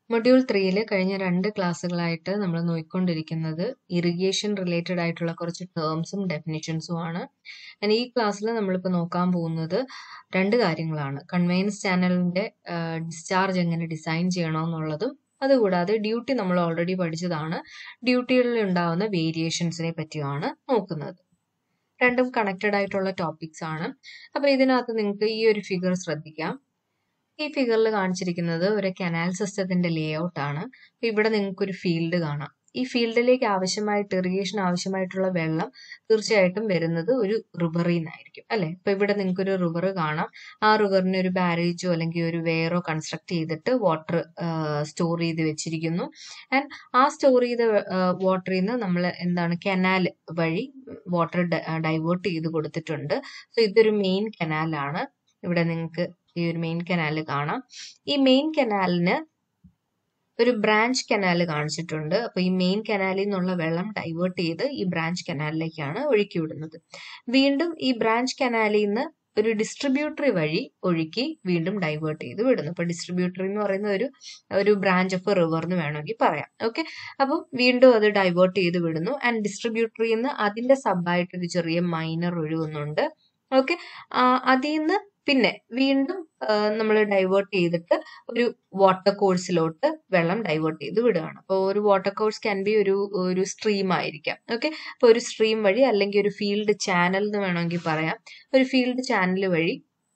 module ത്രീയിൽ കഴിഞ്ഞ രണ്ട് ക്ലാസ്സുകളായിട്ട് നമ്മൾ നോക്കിക്കൊണ്ടിരിക്കുന്നത് ഇറിഗേഷൻ റിലേറ്റഡ് ആയിട്ടുള്ള കുറച്ച് ടേംസും ഡെഫിനിഷൻസും ആണ് And ഈ ക്ലാസ്സിൽ നമ്മളിപ്പോൾ നോക്കാൻ പോകുന്നത് രണ്ട് കാര്യങ്ങളാണ് കൺവെയൻസ് ചാനലിന്റെ ഡിസ്ചാർജ് എങ്ങനെ ഡിസൈൻ ചെയ്യണമെന്നുള്ളതും അതുകൂടാതെ ഡ്യൂട്ടി നമ്മൾ ഓൾറെഡി പഠിച്ചതാണ് ഡ്യൂട്ടികളിൽ ഉണ്ടാവുന്ന വേരിയേഷൻസിനെ പറ്റിയാണ് നോക്കുന്നത് രണ്ടും കണക്റ്റഡ് ആയിട്ടുള്ള ടോപ്പിക്സ് ആണ് അപ്പൊ ഇതിനകത്ത് നിങ്ങൾക്ക് ഈ ഒരു ഫിഗർ ശ്രദ്ധിക്കാം ഈ ഫിഗറിൽ കാണിച്ചിരിക്കുന്നത് ഒരു കനാൽ സിസ്റ്റത്തിന്റെ ലേ ഔട്ട് ആണ് അപ്പൊ ഇവിടെ നിങ്ങൾക്ക് ഒരു ഫീൽഡ് കാണാം ഈ ഫീൽഡിലേക്ക് ആവശ്യമായിട്ട് ഇറിഗേഷൻ ആവശ്യമായിട്ടുള്ള വെള്ളം തീർച്ചയായിട്ടും വരുന്നത് ഒരു റിവറിൽ നിന്നായിരിക്കും അല്ലെ ഇപ്പൊ ഇവിടെ നിങ്ങൾക്ക് ഒരു റിവർ കാണാം ആ റിവറിന് ഒരു ബാരേജോ അല്ലെങ്കിൽ ഒരു വെയറോ കൺസ്ട്രക്ട് ചെയ്തിട്ട് വാട്ടർ സ്റ്റോർ ചെയ്ത് വെച്ചിരിക്കുന്നു ആൻഡ് ആ സ്റ്റോർ ചെയ്ത വാട്ടറിൽ നിന്ന് നമ്മൾ എന്താണ് കനാൽ വഴി വാട്ടർ ഡൈവേർട്ട് ചെയ്ത് കൊടുത്തിട്ടുണ്ട് സോ ഇതൊരു മെയിൻ കനാലാണ് ഇവിടെ നിങ്ങൾക്ക് ഈ ഒരു മെയിൻ കനാൽ കാണാം ഈ മെയിൻ കനാലിന് ഒരു ബ്രാഞ്ച് കനാൽ കാണിച്ചിട്ടുണ്ട് അപ്പൊ ഈ മെയിൻ കനാലിൽ നിന്നുള്ള വെള്ളം ഡൈവേർട്ട് ചെയ്ത് ഈ ബ്രാഞ്ച് കനാലിലേക്കാണ് ഒഴുക്കി വിടുന്നത് വീണ്ടും ഈ ബ്രാഞ്ച് കനാലിൽ നിന്ന് ഒരു ഡിസ്ട്രിബ്യൂട്ടറി വഴി ഒഴുക്കി വീണ്ടും ഡൈവേർട്ട് ചെയ്ത് വിടുന്നു ഇപ്പൊ ഡിസ്ട്രിബ്യൂട്ടറി എന്ന് പറയുന്ന ഒരു ഒരു ബ്രാഞ്ച് ഓഫ് റിവർ എന്ന് വേണമെങ്കിൽ പറയാം ഓക്കെ അപ്പം വീണ്ടും അത് ഡൈവേർട്ട് ചെയ്ത് വിടുന്നു ആൻഡ് ഡിസ്ട്രിബ്യൂട്ടറിയിൽ നിന്ന് അതിന്റെ സബായിട്ട് ഒരു ചെറിയ മൈനർ ഒഴുകുന്നുണ്ട് ഓക്കെ അതിൽ നിന്ന് പിന്നെ വീണ്ടും നമ്മൾ ഡൈവേർട്ട് ചെയ്തിട്ട് ഒരു വാട്ടർ കോഴ്സിലോട്ട് വെള്ളം ഡൈവേർട്ട് ചെയ്ത് വിടുകയാണ് അപ്പോൾ ഒരു വാട്ടർ കോഴ്സ് ക്യാൻ ബി ഒരു ഒരു സ്ട്രീം ആയിരിക്കാം ഓക്കെ അപ്പോൾ ഒരു സ്ട്രീം വഴി അല്ലെങ്കിൽ ഒരു ഫീൽഡ് ചാനൽ എന്ന് വേണമെങ്കിൽ പറയാം ഒരു ഫീൽഡ് ചാനൽ വഴി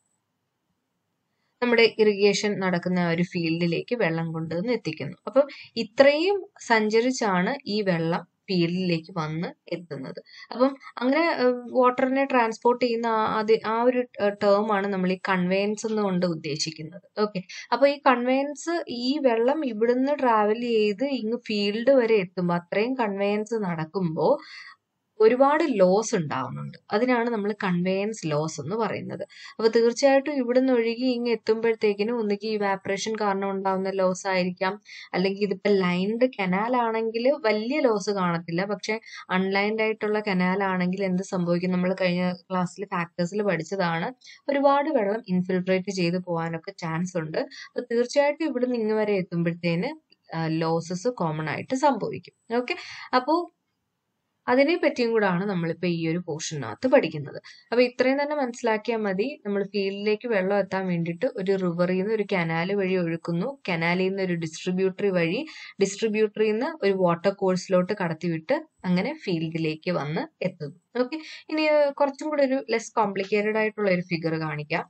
നമ്മുടെ ഇറിഗേഷൻ നടക്കുന്ന ഒരു ഫീൽഡിലേക്ക് വെള്ളം കൊണ്ടുവന്ന് എത്തിക്കുന്നു അപ്പം ഇത്രയും സഞ്ചരിച്ചാണ് ഈ വെള്ളം ഫീൽഡിലേക്ക് വന്ന് എത്തുന്നത് അപ്പം അങ്ങനെ വാട്ടറിനെ ട്രാൻസ്പോർട്ട് ചെയ്യുന്ന അത് ആ ഒരു ടേം ആണ് നമ്മൾ ഈ കൺവെയൻസ് എന്നുകൊണ്ട് ഉദ്ദേശിക്കുന്നത് ഓക്കെ അപ്പൊ ഈ കൺവെയൻസ് ഈ വെള്ളം ഇവിടുന്ന് ട്രാവൽ ചെയ്ത് ഇങ്ങ് ഫീൽഡ് വരെ എത്തുമ്പോൾ അത്രയും കൺവെയൻസ് നടക്കുമ്പോൾ ഒരുപാട് ലോസ് ഉണ്ടാവുന്നുണ്ട് അതിനാണ് നമ്മൾ കൺവെയൻസ് ലോസ് എന്ന് പറയുന്നത് അപ്പൊ തീർച്ചയായിട്ടും ഇവിടുന്ന് ഒഴുകി ഇങ്ങ് എത്തുമ്പോഴത്തേക്കിനും ഒന്നുകിൽ ഇവാപറേഷൻ കാരണം ഉണ്ടാവുന്ന ലോസ് ആയിരിക്കാം അല്ലെങ്കിൽ ഇതിപ്പോ ലൈൻഡ് കനാൽ ആണെങ്കിൽ വലിയ ലോസ് കാണത്തില്ല പക്ഷെ അൺലൈൻഡ് ആയിട്ടുള്ള കനാൽ ആണെങ്കിൽ എന്ത് സംഭവിക്കും നമ്മൾ കഴിഞ്ഞ ക്ലാസ്സിൽ ഫാക്ടേഴ്സിൽ പഠിച്ചതാണ് ഒരുപാട് വെള്ളം ഇൻഫിൽട്രേറ്റ് ചെയ്ത് പോകാനൊക്കെ ചാൻസ് ഉണ്ട് അപ്പൊ തീർച്ചയായിട്ടും ഇവിടുന്ന് ഇങ്ങ് വരെ എത്തുമ്പോഴത്തേന് ലോസസ് കോമൺ ആയിട്ട് സംഭവിക്കും ഓക്കെ അപ്പോൾ അതിനെ പറ്റിയും കൂടാണ് നമ്മളിപ്പോൾ ഈ ഒരു പോർഷനകത്ത് പഠിക്കുന്നത് അപ്പൊ ഇത്രയും തന്നെ മനസ്സിലാക്കിയാൽ മതി നമ്മൾ ഫീൽഡിലേക്ക് വെള്ളം എത്താൻ വേണ്ടിയിട്ട് ഒരു റിവറിൽ നിന്ന് ഒരു കനാല് വഴി ഒഴുക്കുന്നു കനാലിൽ നിന്ന് ഒരു ഡിസ്ട്രിബ്യൂട്ടറി വഴി ഡിസ്ട്രിബ്യൂട്ടറിൽ നിന്ന് ഒരു വാട്ടർ കോഴ്സിലോട്ട് കടത്തിവിട്ട് അങ്ങനെ ഫീൽഡിലേക്ക് വന്ന് എത്തുന്നു ഓക്കെ ഇനി കുറച്ചും കൂടെ ഒരു ലെസ് കോംപ്ലിക്കേറ്റഡ് ആയിട്ടുള്ള ഒരു ഫിഗർ കാണിക്കാം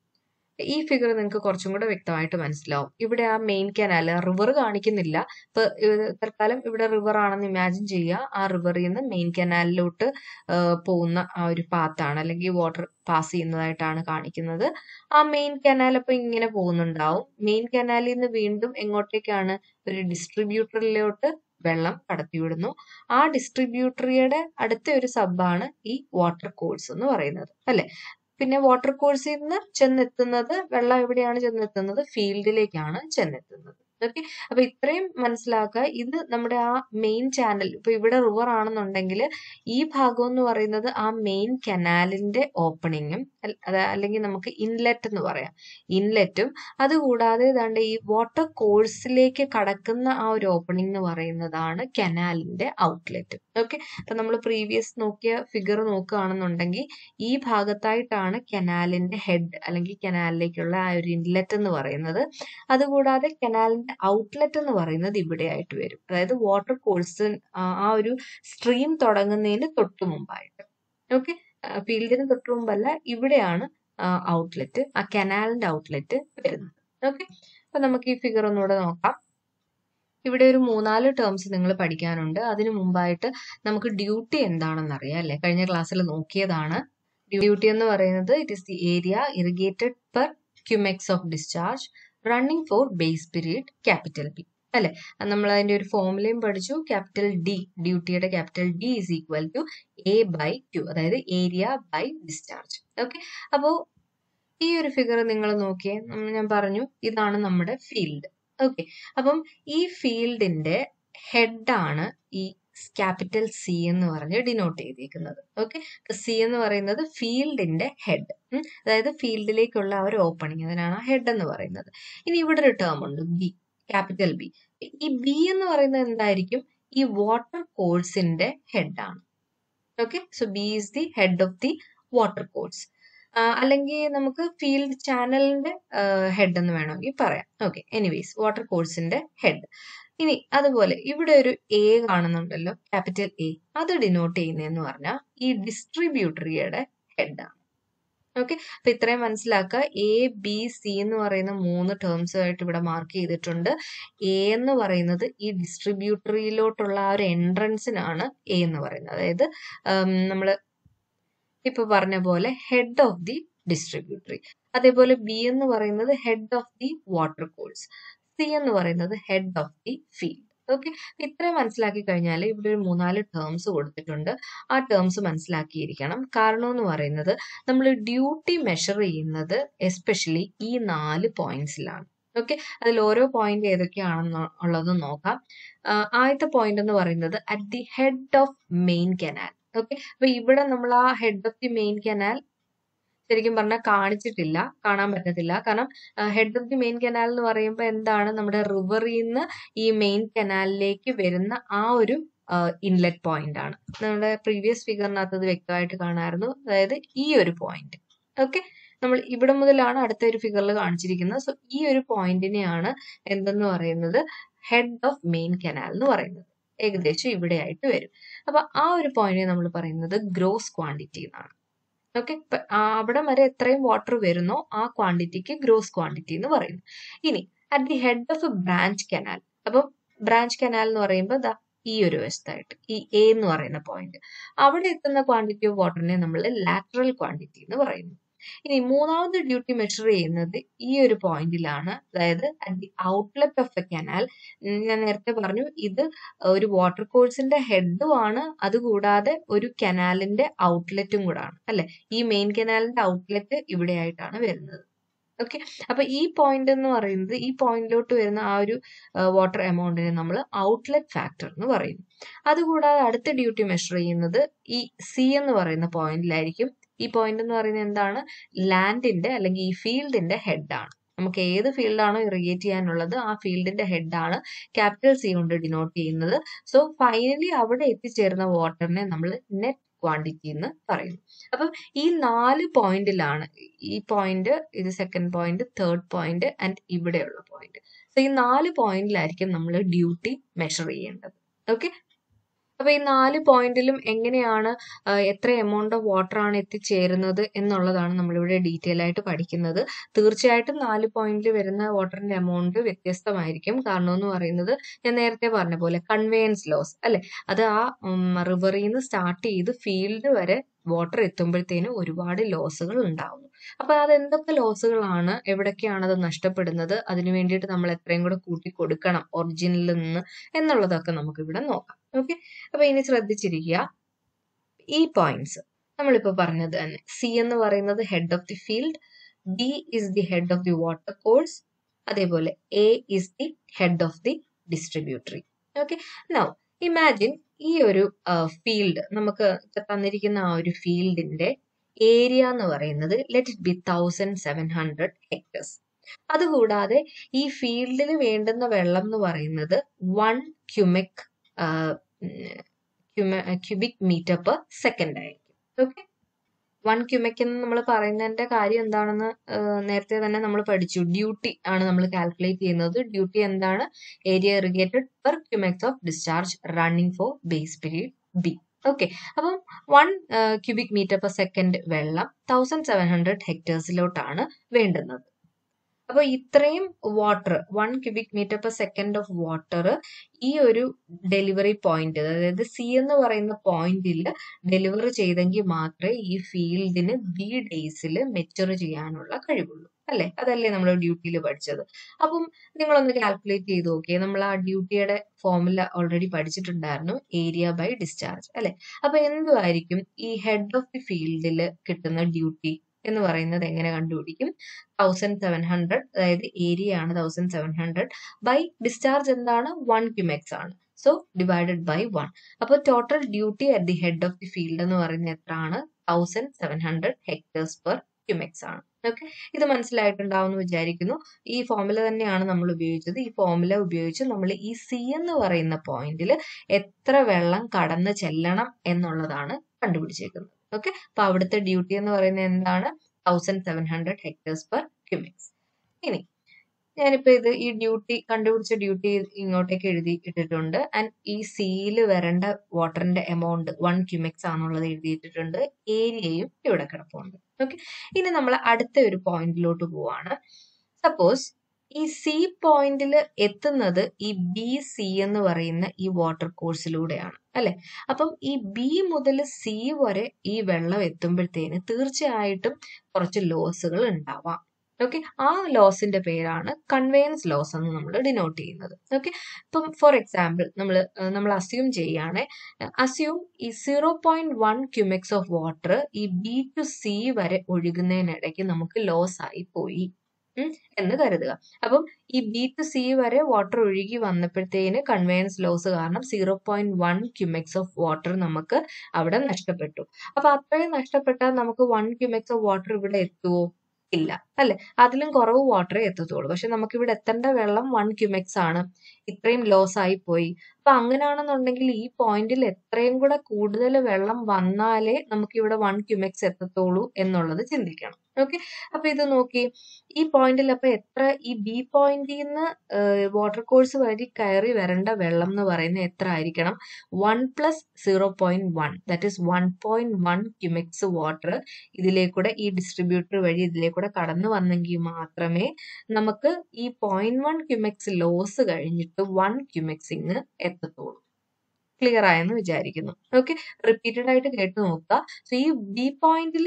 ഈ ഫിഗർ നിങ്ങൾക്ക് കുറച്ചും കൂടെ വ്യക്തമായിട്ട് മനസ്സിലാവും ഇവിടെ ആ മെയിൻ കനാൽ റിവർ കാണിക്കുന്നില്ല ഇപ്പൊ തൽക്കാലം ഇവിടെ റിവർ ആണെന്ന് ഇമാജിൻ ചെയ്യുക ആ റിവറിൽ നിന്ന് മെയിൻ കനാലിലോട്ട് പോകുന്ന ആ ഒരു പാത്താണ് അല്ലെങ്കിൽ വാട്ടർ പാസ് ചെയ്യുന്നതായിട്ടാണ് കാണിക്കുന്നത് ആ മെയിൻ കനാൽ അപ്പൊ ഇങ്ങനെ പോകുന്നുണ്ടാവും മെയിൻ കനാലിൽ നിന്ന് വീണ്ടും എങ്ങോട്ടേക്കാണ് ഒരു ഡിസ്ട്രിബ്യൂട്ടറിലോട്ട് വെള്ളം കടത്തിവിടുന്നു ആ ഡിസ്ട്രിബ്യൂട്ടറിയുടെ അടുത്ത ഒരു സബാണ് ഈ വാട്ടർ കോഴ്സ് എന്ന് പറയുന്നത് അല്ലെ പിന്നെ വാട്ടർ കോഴ്സിൽ നിന്ന് ചെന്നെത്തുന്നത് വെള്ളം എവിടെയാണ് ചെന്നെത്തുന്നത് ഫീൽഡിലേക്കാണ് ചെന്നെത്തുന്നത് ഓക്കെ അപ്പൊ ഇത്രയും മനസ്സിലാക്കുക ഇത് നമ്മുടെ ആ മെയിൻ ചാനൽ ഇപ്പൊ ഇവിടെ റിവർ ആണെന്നുണ്ടെങ്കിൽ ഈ ഭാഗം എന്ന് പറയുന്നത് ആ മെയിൻ കനാലിന്റെ ഓപ്പണിങ്ങും അല്ലെങ്കിൽ നമുക്ക് ഇൻലെറ്റ് എന്ന് പറയാം ഇൻലെറ്റും അതുകൂടാതെ ഏതാണ്ട് ഈ വാട്ടർ കോഴ്സിലേക്ക് കടക്കുന്ന ആ ഒരു ഓപ്പണിംഗ് എന്ന് പറയുന്നതാണ് കനാലിന്റെ ഔട്ട്ലെറ്റ് ഓക്കെ അപ്പൊ നമ്മൾ പ്രീവിയസ് നോക്കിയ ഫിഗർ നോക്കുകയാണെന്നുണ്ടെങ്കിൽ ഈ ഭാഗത്തായിട്ടാണ് കനാലിന്റെ ഹെഡ് അല്ലെങ്കിൽ കനാലിലേക്കുള്ള ആ ഒരു ഇൻലെറ്റ് എന്ന് പറയുന്നത് അതുകൂടാതെ കനാലിന്റെ ഔട്ട്ലെറ്റ് എന്ന് പറയുന്നത് ഇവിടെ ആയിട്ട് വരും അതായത് വാട്ടർ കോഴ്സ് ആ ഒരു സ്ട്രീം തുടങ്ങുന്നതിന് തൊട്ട് മുമ്പായിട്ട് ഓക്കെ ഫീൽഡിന് തൊട്ട് മുമ്പല്ല ഇവിടെയാണ് ഔട്ട്ലെറ്റ് ആ കനാലിന്റെ ഔട്ട്ലെറ്റ് വരുന്നത് ഓക്കെ അപ്പൊ നമുക്ക് ഈ ഫിഗർ ഒന്നുകൂടെ നോക്കാം ഇവിടെ ഒരു മൂന്നാല് ടേംസ് നിങ്ങൾ പഠിക്കാനുണ്ട് അതിനു മുമ്പായിട്ട് നമുക്ക് ഡ്യൂട്ടി എന്താണെന്ന് അറിയാം അല്ലെ കഴിഞ്ഞ ക്ലാസ്സിൽ നോക്കിയതാണ് ഡ്യൂട്ടി എന്ന് പറയുന്നത് it is the area irrigated per cumecs of discharge running for base period capital B അല്ലെ നമ്മൾ അതിന്റെ ഒരു ഫോമുലയും പഠിച്ചു ക്യാപിറ്റൽ ഡി ഡ്യൂട്ടിയുടെ capital D is equal to A by Q അതായത് ഏരിയ ബൈ ഡിസ്ചാർജ് ഓക്കെ അപ്പോ ഈ ഒരു ഫിഗർ നിങ്ങൾ നോക്കിയേ ഞാൻ പറഞ്ഞു ഇതാണ് നമ്മുടെ ഫീൽഡ് ഓക്കെ അപ്പം ഈ ഫീൽഡിന്റെ ഹെഡാണ് ഈ ക്യാപിറ്റൽ സി എന്ന് പറഞ്ഞ് ഡിനോട്ട് ചെയ്തിരിക്കുന്നത് ഓക്കെ സി എന്ന് പറയുന്നത് ഫീൽഡിന്റെ ഹെഡ് അതായത് ഫീൽഡിലേക്കുള്ള ആ ഒരു ഓപ്പണിംഗ് അതിനാണ് ഹെഡ് എന്ന് പറയുന്നത് ഇനി ഇവിടെ ഒരു ടേം ഉണ്ട് ബി ക്യാപിറ്റൽ ബി ഈ ബി എന്ന് പറയുന്നത് എന്തായിരിക്കും ഈ വാട്ടർ കോഴ്സിന്റെ ഹെഡ് ആണ് okay so B is the head of the water course അല്ലെങ്കിൽ നമുക്ക് ഫീൽഡ് ചാനലിന്റെ ഹെഡ് എന്ന് വേണമെങ്കിൽ പറയാം ഓക്കെ എനിവേസ് വാട്ടർ കോഴ്സിന്റെ ഹെഡ് ഇനി അതുപോലെ ഇവിടെ ഒരു എ കാണുന്നുണ്ടല്ലോ ക്യാപിറ്റൽ എ അത് ഡിനോട്ട് ചെയ്യുന്നതെന്ന് പറഞ്ഞാൽ ഈ ഡിസ്ട്രിബ്യൂട്ടറിയുടെ ഹെഡാണ് ഓക്കെ അപ്പൊ ഇത്രയും മനസ്സിലാക്കുക എ ബി സി എന്ന് പറയുന്ന മൂന്ന് ടേംസ് ആയിട്ട് ഇവിടെ മാർക്ക് ചെയ്തിട്ടുണ്ട് എ എന്ന് പറയുന്നത് ഈ ഡിസ്ട്രിബ്യൂട്ടറിയിലോട്ടുള്ള ആ ഒരു എൻട്രൻസിനാണ് എ എന്ന് പറയുന്നത് അതായത് നമ്മൾ ഇപ്പൊ പറഞ്ഞ പോലെ ഹെഡ് ഓഫ് ദി ഡിസ്ട്രിബ്യൂട്ടറി അതേപോലെ ബി എന്ന് പറയുന്നത് head of the water course C എന്ന് പറയുന്നത് head of the field okay ഇത്രയും മനസ്സിലാക്കി കഴിഞ്ഞാൽ ഇവിടെ ഒരു മൂന്നാല് ടേംസ് കൊടുത്തിട്ടുണ്ട് ആ ടേംസ് മനസ്സിലാക്കിയിരിക്കണം കാരണം എന്ന് പറയുന്നത് നമ്മൾ ഡ്യൂട്ടി മെഷർ ചെയ്യുന്നത് എസ്പെഷ്യലി ഈ നാല് പോയിന്റ്സിലാണ് ഓക്കെ അതിൽ ഓരോ പോയിന്റ് ഏതൊക്കെയാണെന്ന് ഉള്ളത് നോക്കാം ആദ്യത്തെ പോയിന്റ് എന്ന് പറയുന്നത് at the head of main canal okay അപ്പൊ ഇവിടെ നമ്മൾ ആ head of the main canal ശരിക്കും പറഞ്ഞാൽ കാണിച്ചിട്ടില്ല കാണാൻ പറ്റത്തില്ല കാരണം head of the main canal എന്ന് പറയുമ്പോൾ എന്താണ് നമ്മുടെ റിവറിൽ നിന്ന് ഈ മെയിൻ കനാലിലേക്ക് വരുന്ന ആ ഒരു ഇൻലെറ്റ് പോയിന്റ് ആണ് നമ്മുടെ പ്രീവിയസ് ഫിഗറിനകത്ത് അത് വ്യക്തമായിട്ട് കാണാമായിരുന്നു അതായത് ഈ ഒരു പോയിന്റ് ഓക്കെ നമ്മൾ ഇവിടെ മുതലാണ് അടുത്ത ഒരു ഫിഗറിൽ കാണിച്ചിരിക്കുന്നത് സോ ഈ ഒരു പോയിന്റിനെയാണ് എന്തെന്ന് പറയുന്നത് ഹെഡ് ഓഫ് മെയിൻ കനാൽ എന്ന് പറയുന്നത് ഏകദേശം ഇവിടെ ആയിട്ട് വരും അപ്പൊ ആ ഒരു പോയിന്റിനെ നമ്മൾ പറയുന്നത് ഗ്രോസ് ക്വാണ്ടിറ്റി എന്നാണ് ഓക്കെ അവിടെ വരെ എത്രയും വാട്ടർ വരുന്നോ ആ ക്വാണ്ടിറ്റിക്ക് ഗ്രോസ് ക്വാണ്ടിറ്റി എന്ന് പറയുന്നു ഇനി at the head of a branch canal അപ്പൊ ബ്രാഞ്ച് കനാൽ എന്ന് പറയുമ്പോൾ ദാ ഈ ഒരു വശത്തായിട്ട് ഈ എ എന്ന് പറയുന്ന പോയിന്റ് അവിടെ എത്തുന്ന ക്വാണ്ടിറ്റി ഓഫ് വാട്ടറിനെ നമ്മൾ ലാറ്ററൽ ക്വാണ്ടിറ്റി എന്ന് പറയുന്നു ഇനി മൂന്നാമത് ഡ്യൂട്ടി മെഷർ ചെയ്യുന്നത് ഈ ഒരു പോയിന്റിലാണ് അതായത് at the outlet of a canal ഞാൻ നേരത്തെ പറഞ്ഞു ഇത് ഒരു വാട്ടർ കോഴ്സിന്റെ ഹെഡും ആണ് അതുകൂടാതെ ഒരു കനാലിന്റെ ഔട്ട്ലെറ്റും കൂടാണ് അല്ലെ ഈ മെയിൻ കനാലിന്റെ ഔട്ട്ലെറ്റ് ഇവിടെ ആയിട്ടാണ് വരുന്നത് ഓക്കെ അപ്പൊ ഈ പോയിന്റ് എന്ന് പറയുന്നത് ഈ പോയിന്റിലോട്ട് വരുന്ന ആ ഒരു വാട്ടർ എമൗണ്ടിനെ നമ്മൾ ഔട്ട്ലെറ്റ് ഫാക്ടർ എന്ന് പറയുന്നു അതുകൂടാതെ അടുത്ത ഡ്യൂട്ടി മെഷർ ചെയ്യുന്നത് ഈ സി എന്ന് പറയുന്ന പോയിന്റിലായിരിക്കും ഈ പോയിന്റ് എന്ന് പറയുന്നത് എന്താണ് ലാൻഡിന്റെ അല്ലെങ്കിൽ ഈ ഫീൽഡിന്റെ ഹെഡാണ് നമുക്ക് ഏത് ഫീൽഡാണോ ഇറിഗേറ്റ് ചെയ്യാനുള്ളത് ആ ഫീൽഡിന്റെ ഹെഡാണ് ക്യാപിറ്റൽ സി കൊണ്ട് ഡിനോട്ട് ചെയ്യുന്നത് സോ ഫൈനലി അവിടെ എത്തിച്ചേരുന്ന വാട്ടറിനെ നമ്മൾ നെറ്റ് ക്വാണ്ടിറ്റി എന്ന് പറയുന്നു അപ്പം ഈ നാല് പോയിന്റിലാണ് ഈ പോയിന്റ് ഇത് second point third point and ഇവിടെയുള്ള പോയിന്റ് സോ ഈ നാല് പോയിന്റിലായിരിക്കും നമ്മൾ ഡ്യൂട്ടി മെഷർ ചെയ്യേണ്ടത് ഓക്കെ അപ്പൊ ഈ നാല് പോയിന്റിലും എങ്ങനെയാണ് എത്ര എമൗണ്ട് ഓഫ് വാട്ടർ ആണ് എത്തിച്ചേരുന്നത് എന്നുള്ളതാണ് നമ്മളിവിടെ ഡീറ്റെയിൽ ആയിട്ട് പഠിക്കുന്നത് തീർച്ചയായിട്ടും നാല് പോയിന്റിൽ വരുന്ന വാട്ടറിന്റെ എമൗണ്ട് വ്യത്യസ്തമായിരിക്കും കാരണം എന്ന് പറയുന്നത് ഞാൻ നേരത്തെ പറഞ്ഞ പോലെ കൺവേയൻസ് ലോസ് അല്ലെ അത് ആ റിവറിൽ നിന്ന് സ്റ്റാർട്ട് ചെയ്ത് ഫീൽഡ് വരെ വാട്ടർ എത്തുമ്പോഴത്തേനും ഒരുപാട് ലോസുകൾ ഉണ്ടാവുന്നു അപ്പൊ അത് എന്തൊക്കെ ലോസുകളാണ് എവിടൊക്കെയാണ് അത് നഷ്ടപ്പെടുന്നത് അതിനു വേണ്ടിയിട്ട് നമ്മൾ എത്രയും കൂടെ കൂട്ടി കൊടുക്കണം ഒറിജിനിൽ നിന്ന് എന്നുള്ളതൊക്കെ നമുക്ക് ഇവിടെ നോക്കാം ഓക്കെ അപ്പൊ ഇനി ശ്രദ്ധിച്ചിരിക്കുക ഈ പോയിന്റ്സ് നമ്മളിപ്പോ പറഞ്ഞത് തന്നെ സി എന്ന് പറയുന്നത് head of the field B is the head of the water course അതേപോലെ A is the head of the distributary okay now imagine ഈ ഒരു ഫീൽഡ് നമുക്ക് തന്നിരിക്കുന്ന ആ ഒരു ഫീൽഡിന്റെ ഏരിയ എന്ന് പറയുന്നത് let it be thousand seven hundred hectares അതുകൂടാതെ ഈ ഫീൽഡിൽ വേണ്ടുന്ന വെള്ളം എന്ന് പറയുന്നത് one cumec cubic metre per second ആയിരിക്കും ഓക്കെ വൺ ക്യൂമിക് എന്ന് നമ്മൾ പറയുന്നതിന്റെ കാര്യം എന്താണെന്ന് നേരത്തെ തന്നെ നമ്മൾ പഠിച്ചു ഡ്യൂട്ടി ആണ് നമ്മൾ കാൽക്കുലേറ്റ് ചെയ്യുന്നത് ഡ്യൂട്ടി എന്താണ് area irrigated per cumecs of discharge running for base period B okay അപ്പം one cubic metre per second വെള്ളം തൗസൻഡ് സെവൻ ഹൺഡ്രഡ് ഹെക്ടേഴ്സിലോട്ടാണ് വേണ്ടുന്നത് അപ്പൊ ഇത്രയും water one cubic metre per second of water ഈ ഒരു ഡെലിവറി പോയിന്റ് അതായത് സി എന്ന് പറയുന്ന പോയിന്റിൽ ഡെലിവർ ചെയ്തെങ്കിൽ മാത്രമേ ഈ ഫീൽഡിന് ബി ഡേയ്സിൽ മെച്ചർ ചെയ്യാനുള്ള കഴിവുള്ളൂ അല്ലെ അതല്ലേ നമ്മൾ ഡ്യൂട്ടിയിൽ പഠിച്ചത് അപ്പം നിങ്ങളൊന്ന് കാൽക്കുലേറ്റ് ചെയ്ത് നോക്കിയേ നമ്മൾ ആ ഡ്യൂട്ടിയുടെ ഫോമുല ഓൾറെഡി പഠിച്ചിട്ടുണ്ടായിരുന്നു ഏരിയ ബൈ ഡിസ്ചാർജ് അല്ലെ അപ്പൊ എന്തുമായിരിക്കും ഈ ഹെഡ് ഓഫ് ദി ഫീൽഡിൽ കിട്ടുന്ന ഡ്യൂട്ടി എന്ന് പറയുന്നത് എങ്ങനെ കണ്ടുപിടിക്കും തൗസൻഡ് സെവൻ ഹൺഡ്രഡ് അതായത് ഏരിയ ആണ് thousand seven hundred by discharge എന്താണ് വൺ ക്യുമെക്സ് ആണ് സോ ഡിവൈഡഡ് ബൈ വൺ അപ്പോൾ total duty at the head of the field എന്ന് പറയുന്നത് എത്ര ആണ് thousand seven hundred hectares per cumecs ആണ് ഓക്കെ ഇത് മനസ്സിലായിട്ടുണ്ടാവുമെന്ന് വിചാരിക്കുന്നു ഈ ഫോർമുല തന്നെയാണ് നമ്മൾ ഉപയോഗിച്ചത് ഈ ഫോർമുല ഉപയോഗിച്ച് നമ്മൾ ഈ സി എന്ന് പറയുന്ന പോയിന്റിൽ എത്ര വെള്ളം കടന്ന് ചെല്ലണം എന്നുള്ളതാണ് കണ്ടുപിടിച്ചേക്കുന്നത് ഓക്കെ അപ്പൊ അവിടുത്തെ ഡ്യൂട്ടി എന്ന് പറയുന്നത് എന്താണ് thousand seven hundred hectares per cumecs ഇനി ഞാനിപ്പോ ഇത് ഈ ഡ്യൂട്ടി കണ്ടുപിടിച്ച ഡ്യൂട്ടി ഇങ്ങോട്ടേക്ക് എഴുതി ഇട്ടിട്ടുണ്ട് ആൻഡ് ഈ സിയിൽ വരേണ്ട വാട്ടറിന്റെ എമൗണ്ട് വൺ ക്യൂമിക്സ് ആണെന്നുള്ളത് എഴുതിയിട്ടിട്ടുണ്ട് ഏരിയയും ഇവിടെ കിടപ്പുണ്ട് ഓക്കെ ഇനി നമ്മൾ അടുത്ത ഒരു പോയിന്റിലോട്ട് പോവാണ് സപ്പോസ് ഈ സി പോയിന്റിൽ എത്തുന്നത് ഈ ബി സി എന്ന് പറയുന്ന ഈ വാട്ടർ കോഴ്സിലൂടെയാണ് അല്ലെ അപ്പം ഈ ബി മുതൽ സി വരെ ഈ വെള്ളം എത്തുമ്പോഴത്തേന് തീർച്ചയായിട്ടും കുറച്ച് ലോസുകൾ ഉണ്ടാവാം ഓക്കെ ആ ലോസിന്റെ പേരാണ് കൺവേയൻസ് ലോസ് എന്ന് നമ്മൾ ഡിനോട്ട് ചെയ്യുന്നത് ഓക്കെ ഇപ്പം ഫോർ എക്സാമ്പിൾ നമ്മൾ നമ്മൾ അസ്യൂം ചെയ്യുകയാണ് അസ്യൂം ഈ zero point one cumecs of water ഈ ബി ടു സി വരെ ഒഴുകുന്നതിനിടയ്ക്ക് നമുക്ക് ലോസ് ആയി പോയി എന്ന് കരുതുക അപ്പം ഈ ബി ടു സി വരെ വാട്ടർ ഒഴുകി വന്നപ്പോഴത്തേന് കൺവേയൻസ് ലോസ് കാരണം zero point one cumecs of water നമുക്ക് അവിടെ നഷ്ടപ്പെട്ടു അപ്പൊ അത്രയും നഷ്ടപ്പെട്ടാൽ നമുക്ക് വൺ ക്യൂമിക്സ് ഓഫ് വാട്ടർ ഇവിടെ എത്തുമോ ഇല്ല അല്ലെ അതിലും കുറവ് വാട്ടറേ എത്തത്തുള്ളൂ പക്ഷെ നമുക്ക് ഇവിടെ എത്തേണ്ട വെള്ളം വൺ ക്യൂമെക്സ് ആണ് ഇത്രയും ലോസ് ആയി പോയി അപ്പൊ അങ്ങനെയാണെന്നുണ്ടെങ്കിൽ ഈ പോയിന്റിൽ എത്രയും കൂടെ കൂടുതൽ വെള്ളം വന്നാലേ നമുക്ക് ഇവിടെ വൺ ക്യൂമെക്സ് എത്തത്തുള്ളൂ എന്നുള്ളത് ചിന്തിക്കണം ഓക്കെ അപ്പൊ ഇത് നോക്കി ഈ പോയിന്റിൽ അപ്പൊ എത്ര ഈ ബി പോയിന്റിൽ നിന്ന് വാട്ടർ കോഴ്സ് വഴി കയറി വരേണ്ട വെള്ളം എന്ന് പറയുന്നത് എത്ര ആയിരിക്കണം one plus zero point one that is one point one cumecs water ഇതിലേക്കൂടെ ഈ ഡിസ്ട്രിബ്യൂട്ടർ വഴി ഇതിലേക്കൂടെ കടന്നു വന്നെങ്കിൽ മാത്രമേ നമുക്ക് ഈ പോയിന്റ് വൺ ക്യുമിക്സ് ലോസ് കഴിഞ്ഞിട്ട് വൺ ക്യുമിക്സിങ് എത്തത്തുള്ളൂ ക്ലിയർ ആയെന്ന് വിചാരിക്കുന്നു ഓക്കെ റിപ്പീറ്റഡ് ആയിട്ട് കേട്ട് നോക്കുക സോ ഈ ബി പോയിന്റിൽ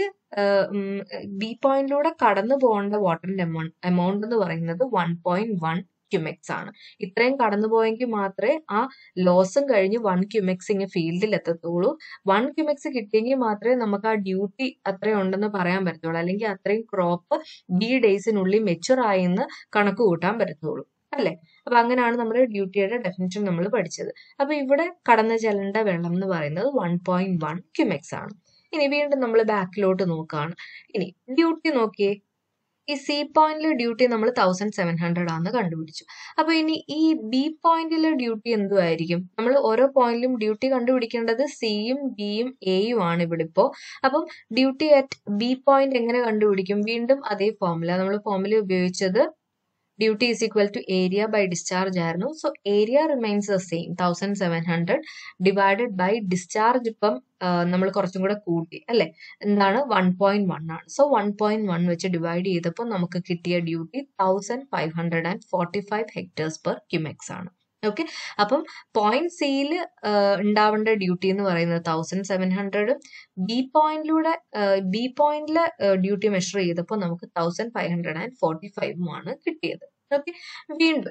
ബി പോയിന്റിലൂടെ കടന്നു പോകേണ്ട വാട്ടറിന്റെ എമൗണ്ട് എന്ന് പറയുന്നത് വൺ പോയിന്റ് വൺ ക്യുമെക്സ് ആണ് ഇത്രയും കടന്നു പോയെങ്കിൽ മാത്രമേ ആ ലോസും കഴിഞ്ഞ് വൺ ക്യുമെക്സ് ഇങ്ങനെ ഫീൽഡിൽ എത്തത്തുള്ളൂ വൺ ക്യുമെക്സ് കിട്ടിയെങ്കിൽ മാത്രമേ നമുക്ക് ആ ഡ്യൂട്ടി അത്രയും ഉണ്ടെന്ന് പറയാൻ പറ്റത്തുള്ളൂ അല്ലെങ്കിൽ അത്രയും ക്രോപ്പ് ബി ഡേയ്സിനുള്ളിൽ മെച്ചുർ ആയെന്ന് കണക്ക് കൂട്ടാൻ പറ്റത്തുള്ളൂ അല്ലെ അപ്പൊ അങ്ങനെയാണ് നമ്മുടെ ഡ്യൂട്ടിയുടെ ഡെഫിനിഷൻ നമ്മൾ പഠിച്ചത് അപ്പൊ ഇവിടെ കടന്നു ചെല്ലേണ്ട വെള്ളം എന്ന് പറയുന്നത് വൺ പോയിന്റ് വൺ ക്യുമെക്സ് ആണ് ഇനി വീണ്ടും നമ്മൾ ബാക്കിലോട്ട് നോക്കുകയാണ് ഇനി ഡ്യൂട്ടി നോക്കിയേ ഈ സി പോയിന്റിലെ ഡ്യൂട്ടി നമ്മൾ തൗസൻഡ് സെവൻ ഹൺഡ്രഡ് ആണെന്ന് കണ്ടുപിടിച്ചു അപ്പൊ ഇനി ഈ ബി പോയിന്റിലെ ഡ്യൂട്ടി എന്തുമായിരിക്കും നമ്മൾ ഓരോ പോയിന്റിലും ഡ്യൂട്ടി കണ്ടുപിടിക്കേണ്ടത് സിയും ബിയും എയും ആണ് ഇവിടെ ഇപ്പോ അപ്പം ഡ്യൂട്ടി അറ്റ് ബി പോയിന്റ് എങ്ങനെ കണ്ടുപിടിക്കും വീണ്ടും അതേ ഫോർമുല നമ്മൾ ഫോർമുല ഉപയോഗിച്ചത് duty is equal to area by discharge ആയിരുന്നു so area remains the same thousand seven hundred divided by discharge ഇപ്പം നമ്മൾ കുറച്ചും കൂടെ കൂട്ടി അല്ലെ എന്താണ് വൺ പോയിന്റ് വൺ ആണ് സോ വൺ പോയിന്റ് വൺ വെച്ച് ഡിവൈഡ് ചെയ്തപ്പോൾ നമുക്ക് കിട്ടിയ duty thousand five hundred and forty five hectares per cumecs ആണ് ഓക്കെ അപ്പം പോയിന്റ് സിയിൽ ഉണ്ടാവേണ്ട ഡ്യൂട്ടി എന്ന് പറയുന്നത് തൗസൻഡ് സെവൻ ഹൺഡ്രഡും ബി പോയിന്റിലൂടെ ബി പോയിന്റിലെ ഡ്യൂട്ടി മെഷർ ചെയ്തപ്പോൾ നമുക്ക് thousand five hundred and forty ഫൈവും ആണ് കിട്ടിയത് ഓക്കെ വീണ്ടും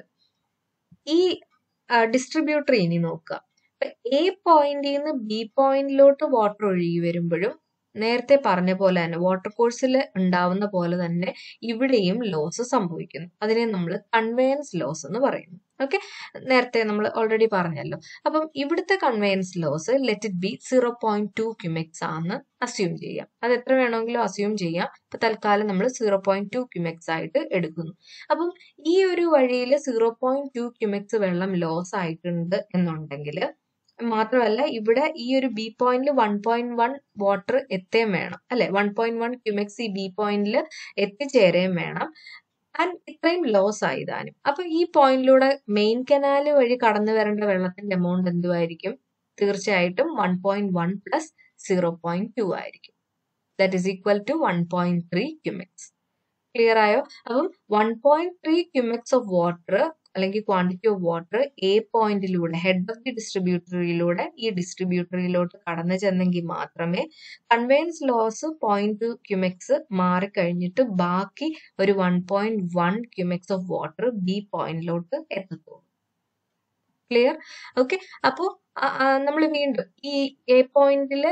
ഈ ഡിസ്ട്രിബ്യൂട്ടർ ഇനി നോക്കുക എ പോയിന്റിൽ നിന്ന് ബി പോയിന്റിലോട്ട് വാട്ടർ ഒഴുകി വരുമ്പോഴും നേരത്തെ പറഞ്ഞ പോലെ തന്നെ വാട്ടർ കോഴ്സിൽ ഉണ്ടാവുന്ന പോലെ തന്നെ ഇവിടെയും ലോസ് സംഭവിക്കുന്നു അതിനെ നമ്മൾ കൺവേയൻസ് ലോസ് എന്ന് പറയുന്നു ഓക്കെ നേരത്തെ നമ്മൾ ഓൾറെഡി പറഞ്ഞല്ലോ അപ്പം ഇവിടുത്തെ conveyance loss let it be zero point two cumecs ആണെന്ന് അസ്യൂം ചെയ്യാം അത് എത്ര വേണമെങ്കിലും അസ്യൂം ചെയ്യാം ഇപ്പൊ തൽക്കാലം നമ്മൾ സീറോ പോയിന്റ് ടു ക്യുമെക്സ് ആയിട്ട് എടുക്കുന്നു അപ്പം ഈ ഒരു വഴിയിൽ സീറോ പോയിന്റ് ടു ക്യുമെക്സ് വെള്ളം ലോസ് ആയിട്ടുണ്ട് എന്നുണ്ടെങ്കിൽ മാത്രമല്ല ഇവിടെ ഈ ഒരു ബി പോയിന്റിൽ വൺ പോയിന്റ് വൺ വാട്ടർ എത്തുകയും വേണം അല്ലെ വൺ പോയിന്റ് വൺ ക്യുമെക്സ് ഈ ബി പോയിന്റിൽ എത്തിച്ചേരുകയും വേണം ആൻഡ് ഇത്രയും ലോസ് ആയി താനും അപ്പൊ ഈ പോയിന്റിലൂടെ മെയിൻ കനാല് വഴി കടന്നു വരേണ്ട വെള്ളത്തിന്റെ എമൗണ്ട് എന്തുമായിരിക്കും തീർച്ചയായിട്ടും one point one plus zero point two ആയിരിക്കും that is equal to one point three cumecs clear ആയോ അപ്പം one point three cumecs of water അല്ലെങ്കിൽ ക്വാണ്ടിറ്റി ഓഫ് വാട്ടർ എ പോയിന്റിലൂടെ ഹെഡ് ഓഫ് ദി ഡിസ്ട്രിബ്യൂട്ടറിയിലൂടെ ഈ ഡിസ്ട്രിബ്യൂട്ടറിയിലോട്ട് കടന്നു ചെന്നെങ്കിൽ മാത്രമേ conveyance loss point two cumecs മാറിക്കഴിഞ്ഞിട്ട് ബാക്കി ഒരു one point one cumecs of water B പോയിന്റിലോട്ട് എത്തത്തുള്ളൂ ക്ലിയർ ഓക്കെ അപ്പോ നമ്മൾ വീണ്ടും ഈ എ പോയിന്റില്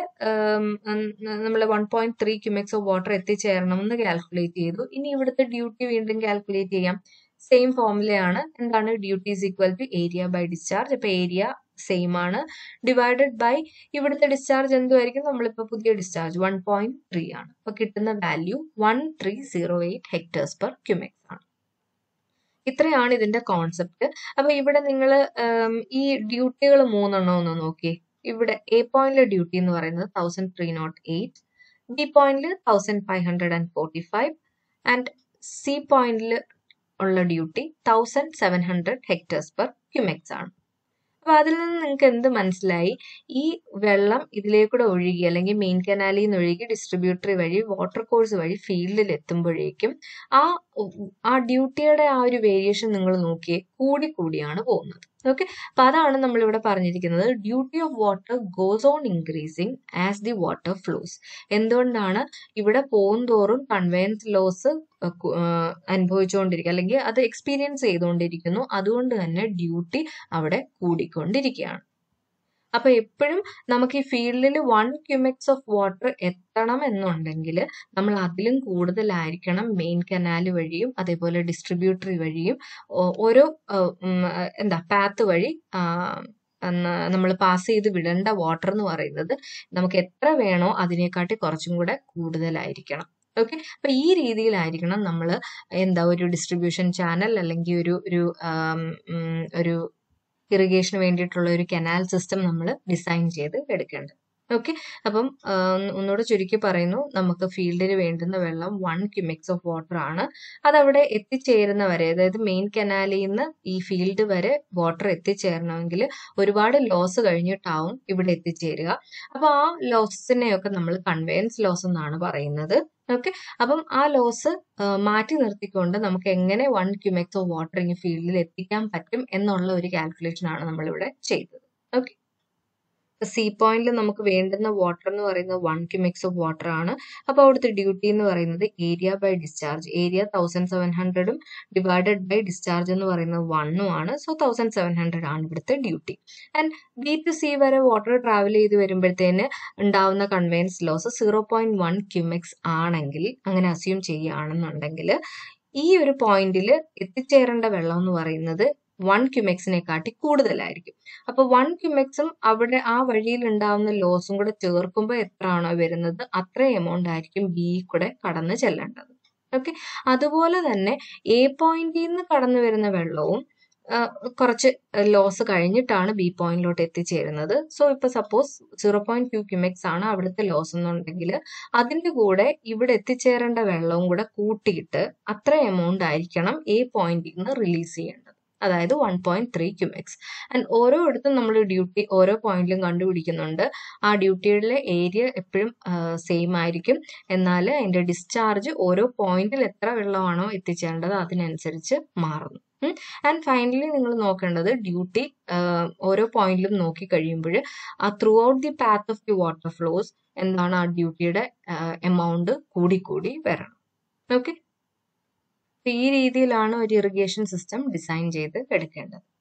നമ്മൾ one point three cumecs of water എത്തിച്ചേരണം എന്ന് കാൽക്കുലേറ്റ് ചെയ്തു ഇനി ഇവിടുത്തെ ഡ്യൂട്ടി വീണ്ടും കാൽക്കുലേറ്റ് ചെയ്യാം സെയിം ഫോർമുലയാണ് എന്താണ് duty is equal to area by discharge അപ്പൊ ഏരിയ സെയിം ആണ് ഡിവൈഡഡ് ബൈ ഇവിടുത്തെ ഡിസ്ചാർജ് എന്തുമായിരിക്കും നമ്മളിപ്പോൾ പുതിയ ഡിസ്ചാർജ് വൺ പോയിന്റ് ത്രീ ആണ് അപ്പൊ കിട്ടുന്ന value one three zero eight hectares per cumecs ആണ് ഇത്രയാണ് ഇതിന്റെ കോൺസെപ്റ്റ് അപ്പൊ ഇവിടെ നിങ്ങൾ ഈ ഡ്യൂട്ടികൾ മൂന്നെണ്ണം ഒന്ന് നോക്കി ഇവിടെ എ പോയിന്റിലെ ഡ്യൂട്ടി എന്ന് പറയുന്നത് thousand three naught eight B പോയിന്റിൽ thousand five hundred and forty five and C പോയിന്റിൽ ഉള്ള duty thousand seven hundred hectares per cumecs ആണ് അപ്പൊ അതിൽ നിന്ന് നിങ്ങൾക്ക് എന്ത് മനസ്സിലായി ഈ വെള്ളം ഇതിലേക്കൂടെ ഒഴുകി അല്ലെങ്കിൽ മെയിൻ കനാലിൽ നിന്ന് ഒഴുകി ഡിസ്ട്രിബ്യൂട്ടറി വഴി വാട്ടർ കോഴ്സ് വഴി ഫീൽഡിൽ എത്തുമ്പോഴേക്കും ആ ആ ഡ്യൂട്ടിയുടെ ആ ഒരു വേരിയേഷൻ നിങ്ങൾ നോക്കിയേ കൂടി കൂടിയാണ് പോകുന്നത് ഓക്കെ അപ്പൊ അതാണ് നമ്മൾ ഇവിടെ പറഞ്ഞിരിക്കുന്നത് duty of water goes on increasing as the water flows എന്തുകൊണ്ടാണ് ഇവിടെ പോകുന്തോറും കൺവെയൻസ് ലോസ് അനുഭവിച്ചുകൊണ്ടിരിക്കുക അല്ലെങ്കിൽ അത് എക്സ്പീരിയൻസ് ചെയ്തുകൊണ്ടിരിക്കുന്നു അതുകൊണ്ട് തന്നെ ഡ്യൂട്ടി അവിടെ കൂടിക്കൊണ്ടിരിക്കുകയാണ് അപ്പൊ എപ്പോഴും നമുക്ക് ഈ ഫീൽഡിൽ വൺ ക്യുമെക്സ് ഓഫ് വാട്ടർ എത്തണം എന്നുണ്ടെങ്കിൽ നമ്മൾ അതിലും കൂടുതലായിരിക്കണം മെയിൻ കനാൽ വഴിയും അതേപോലെ ഡിസ്ട്രിബ്യൂട്ടറി വഴിയും ഓരോ എന്താ പാത്ത് വഴി നമ്മൾ പാസ് ചെയ്ത് വിടേണ്ട വാട്ടർ എന്ന് പറയുന്നത് നമുക്ക് എത്ര വേണോ അതിനെക്കാട്ടി കുറച്ചും കൂടെ കൂടുതലായിരിക്കണം ഓക്കെ അപ്പൊ ഈ രീതിയിലായിരിക്കണം നമ്മൾ എന്താ ഒരു ഡിസ്ട്രിബ്യൂഷൻ ചാനൽ അല്ലെങ്കിൽ ഒരു ഒരു ഒരു ഇറിഗേഷന് വേണ്ടിയിട്ടുള്ള ഒരു കനാൽ സിസ്റ്റം നമ്മൾ ഡിസൈൻ ചെയ്ത് എടുക്കേണ്ടത് ഓക്കെ അപ്പം ഒന്നുകൂടെ ചുരുക്കി പറയുന്നു നമുക്ക് ഫീൽഡിൽ വേണ്ടുന്ന വെള്ളം വൺ ക്യുമിക്സ് ഓഫ് വാട്ടർ ആണ് അതവിടെ എത്തിച്ചേരുന്ന വരെ അതായത് മെയിൻ കനാലിൽ നിന്ന് ഈ ഫീൽഡ് വരെ വാട്ടർ എത്തിച്ചേരണമെങ്കിൽ ഒരുപാട് ലോസ് കഴിഞ്ഞിട്ടാവും ഇവിടെ എത്തിച്ചേരുക അപ്പൊ ആ ലോസിനെയൊക്കെ നമ്മൾ കൺവെയൻസ് ലോസ് എന്നാണ് പറയുന്നത് ഓക്കെ അപ്പം ആ ലോസ് മാറ്റി നിർത്തിക്കൊണ്ട് നമുക്ക് എങ്ങനെ വൺ ക്യുമെക്സ് ഓഫ് വാട്ടർ ഈ ഫീൽഡിൽ എത്തിക്കാൻ പറ്റും എന്നുള്ള ഒരു കാൽക്കുലേഷൻ ആണ് നമ്മളിവിടെ ചെയ്തത് ഓക്കെ സി പോയിന്റിൽ നമുക്ക് വേണ്ടുന്ന വാട്ടർ എന്ന് പറയുന്നത് വൺ ക്യുമിക്സ് ഓഫ് വാട്ടർ ആണ് അപ്പോൾ അവിടുത്തെ ഡ്യൂട്ടി എന്ന് പറയുന്നത് area by discharge area thousand seven ഹൺഡ്രഡും ഡിവൈഡഡ് ബൈ ഡിസ്ചാർജ് എന്ന് പറയുന്നത് വണ്ണും ആണ് സോ തൗസൻഡ് സെവൻ ഹൺഡ്രഡ് ആണ് ഇവിടുത്തെ duty and B to C വരെ വാട്ടർ ട്രാവൽ ചെയ്ത് വരുമ്പോഴത്തേന് ഉണ്ടാവുന്ന conveyance loss zero point one cumecs ആണെങ്കിൽ അങ്ങനെ അസ്യൂം ചെയ്യുകയാണെന്നുണ്ടെങ്കിൽ ഈ ഒരു പോയിന്റിൽ എത്തിച്ചേരേണ്ട വെള്ളം എന്ന് പറയുന്നത് വൺ ക്യുമെക്സിനെക്കാട്ടി കൂടുതലായിരിക്കും അപ്പൊ വൺ ക്യുമെക്സും അവിടെ ആ വഴിയിൽ ഉണ്ടാവുന്ന ലോസും കൂടെ ചേർക്കുമ്പോൾ എത്ര ആണോ വരുന്നത് അത്ര എമൗണ്ട് ആയിരിക്കും ബി കൂടെ കടന്നു ചെല്ലേണ്ടത് ഓക്കെ അതുപോലെ തന്നെ എ പോയിന്റിൽ നിന്ന് കടന്നു വരുന്ന വെള്ളവും കുറച്ച് ലോസ് കഴിഞ്ഞിട്ടാണ് ബി പോയിന്റിലോട്ട് എത്തിച്ചേരുന്നത് സോ ഇപ്പൊ suppose zero point two cumecs ആണ് അവിടുത്തെ ലോസ് എന്നുണ്ടെങ്കിൽ അതിന്റെ കൂടെ ഇവിടെ എത്തിച്ചേരേണ്ട വെള്ളവും കൂടെ കൂട്ടിയിട്ട് അത്ര എമൗണ്ട് ആയിരിക്കണം എ പോയിന്റിൽ നിന്ന് റിലീസ് ചെയ്യേണ്ടത് അതായത് one point three cumecs and ഓരോയിടത്തും നമ്മൾ ഡ്യൂട്ടി ഓരോ പോയിന്റിലും കണ്ടുപിടിക്കുന്നുണ്ട് ആ ഡ്യൂട്ടിയുടെ ഏരിയ എപ്പോഴും സെയിം ആയിരിക്കും എന്നാൽ അതിന്റെ ഡിസ്ചാർജ് ഓരോ പോയിന്റിൽ എത്ര വെള്ളമാണോ എത്തിച്ചേണ്ടത് അതിനനുസരിച്ച് മാറുന്നു ആൻഡ് ഫൈനലി നിങ്ങൾ നോക്കേണ്ടത് ഡ്യൂട്ടി ഓരോ പോയിന്റിലും നോക്കി കഴിയുമ്പോൾ ആ throughout the path of the water flows എന്താണ് ആ ഡ്യൂട്ടിയുടെ എമൗണ്ട് കൂടിക്കൂടി വരണം ഓക്കെ ഈ രീതിയിലാണ് ഒരു ഇറിഗേഷൻ സിസ്റ്റം ഡിസൈൻ ചെയ്ത് എടുക്കേണ്ടത്